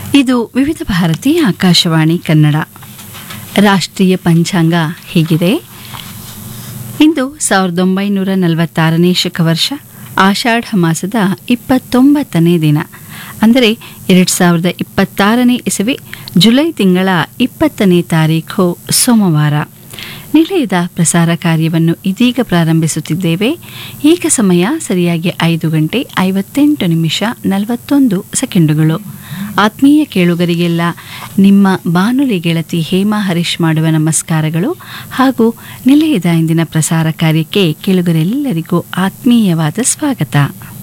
ಇದು ವಿವಿಧ ಭಾರತಿ ಆಕಾಶವಾಣಿ ಕನ್ನಡ ರಾಷ್ಟ್ರೀಯ ಪಂಚಾಂಗ ಹೀಗಿದೆ ಇಂದು ಸಾವಿರದ ಒಂಬೈನೂರ ನಲವತ್ತಾರನೇ ಶಕವರ್ಷ ಆಷಾಢ ಮಾಸದ ಇಪ್ಪತ್ತೊಂಬತ್ತನೇ ದಿನ ಅಂದರೆ ಎರಡು ಸಾವಿರದ ಇಪ್ಪತ್ತಾರನೇ ಇಸವಿ ಜುಲೈ ತಿಂಗಳ ಇಪ್ಪತ್ತನೇ ತಾರೀಖು ಸೋಮವಾರ ನಿಲಯದ ಪ್ರಸಾರ ಕಾರ್ಯವನ್ನು ಇದೀಗ ಪ್ರಾರಂಭಿಸುತ್ತಿದ್ದೇವೆ ಈಗ ಸಮಯ ಸರಿಯಾಗಿ ಐದು ಗಂಟೆ ಐವತ್ತೆಂಟು ನಿಮಿಷ ನಲವತ್ತೊಂದು ಸೆಕೆಂಡುಗಳು ಆತ್ಮೀಯ ಕೇಳುಗರಿಗೆಲ್ಲ ನಿಮ್ಮ ಬಾನುಲಿ ಗೆಳತಿ ಹೇಮಾ ಹರೀಶ್ ಮಾಡುವ ನಮಸ್ಕಾರಗಳು ಹಾಗೂ ನಿಲಯದ ಇಂದಿನ ಪ್ರಸಾರ ಕಾರ್ಯಕ್ಕೆ ಕೇಳುಗರೆಲ್ಲರಿಗೂ ಆತ್ಮೀಯವಾದ ಸ್ವಾಗತ